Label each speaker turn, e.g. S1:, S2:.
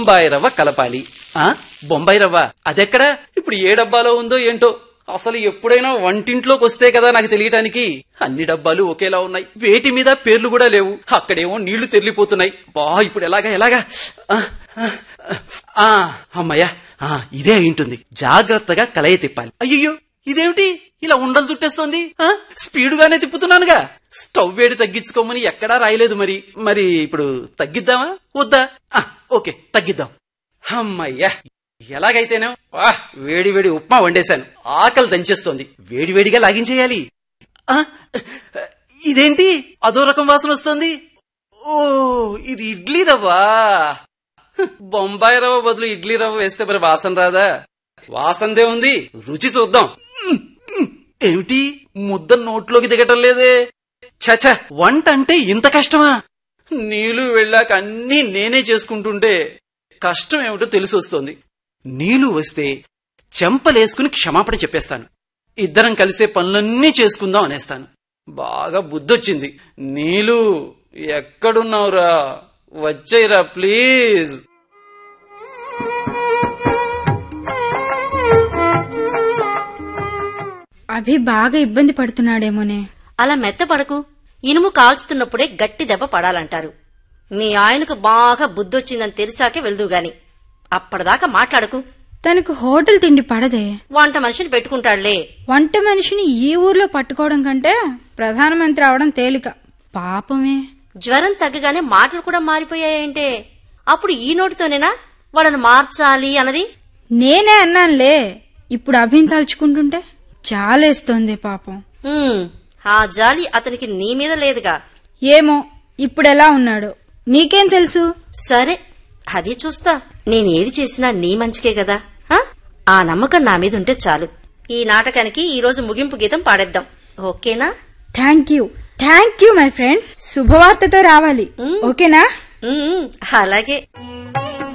S1: బొంబాయి రవ్వ కలపాలి ఆ బొంబాయి రవ్వ అదెక్కడ ఇప్పుడు ఏ డబ్బాలో ఉందో ఏంటో అసలు ఎప్పుడైనా వంటింట్లోకి వస్తే కదా నాకు తెలియటానికి అన్ని డబ్బాలు ఒకేలా ఉన్నాయి వేటి మీద పేర్లు కూడా లేవు అక్కడేమో నీళ్లు తెరిలిపోతున్నాయి బా ఇప్పుడు ఎలాగా ఎలాగా ఆ, ఆ, ఆ, అమ్మయ్యా ఆ, ఇదే అయి ఉంటుంది జాగ్రత్తగా కలయి తిప్పాలి అయ్యయ్యో ఇదేమిటి ఇలా ఉండలు చుట్టేస్తోంది ఆ? స్పీడుగానే తిప్పుతున్నానుగా స్టవ్ వేడి తగ్గించుకోమని ఎక్కడా రాయలేదు మరి మరి ఇప్పుడు తగ్గిద్దామా వద్దా ఆ, ఓకే తగ్గిద్దాం అమ్మయ్యా ఎలాగైతేనే వా వేడి వేడి ఉప్మా వండేశాను ఆకలి దంచేస్తోంది వేడి వేడిగా లాగించేయాలి ఆ, ఇదేంటి అదో రకం వాసన వస్తోంది ఓ ఇది ఇడ్లీ రవ్వా బొంబాయి రవ్వ బదులు ఇడ్లీ రవ్వ వేస్తే మరి వాసన రాదా వాసనదే ఉంది రుచి చూద్దాం ఉమ్, ఉమ్, ఏమిటి ముద్ద నోట్లోకి దిగటం లేదే చచ వంట అంటే ఇంత కష్టమా నీళ్లు వెళ్ళాక అన్నీ నేనే చేసుకుంటుంటే కష్టం ఏమిటో తెలిసి వస్తోంది నీళ్లు వస్తే చెంపలేసుకుని క్షమాపణ చెప్పేస్తాను ఇద్దరం కలిసే పనులన్నీ చేసుకుందాం అనేస్తాను బాగా బుద్ధొచ్చింది నీలు ఎక్కడున్నావురా వచ్చేయరా ప్లీజ్
S2: అభి బాగా ఇబ్బంది పడుతున్నాడేమోనే
S3: అలా మెత్తపడకు ఇనుము కాల్చుతున్నప్పుడే గట్టి దెబ్బ పడాలంటారు మీ ఆయనకు బాగా బుద్ధొచ్చిందని తెలిసాకే వెళ్దు గాని అప్పటిదాకా మాట్లాడకు
S2: తనకు హోటల్ తిండి పడదే
S3: వంట మనిషిని పెట్టుకుంటాడులే
S2: వంట మనిషిని ఈ ఊర్లో పట్టుకోవడం కంటే ప్రధానమంత్రి అవడం తేలిక పాపమే
S3: జ్వరం తగ్గగానే మాటలు కూడా మారిపోయాయంటే అప్పుడు ఈ నోటితోనేనా వాళ్ళని మార్చాలి అన్నది
S2: నేనే అన్నానులే ఇప్పుడు అభిని తలుచుకుంటుంటే చాలేస్తోంది పాపం
S3: హ్మ్, ఆ జాలి అతనికి నీ మీద లేదుగా
S2: ఏమో ఇప్పుడెలా ఉన్నాడో నీకేం తెలుసు
S3: సరే అది చూస్తా నేనేది చేసినా నీ మంచికే కదా హ? ఆ నమ్మకం నా మీద ఉంటే చాలు ఈ నాటకానికి ఈ రోజు ముగింపు గీతం పాడేద్దాం ఓకేనా
S2: thank you thank you my friend శుభవార్తతో రావాలి ఓకేనా
S3: ఉమ్, అలాగే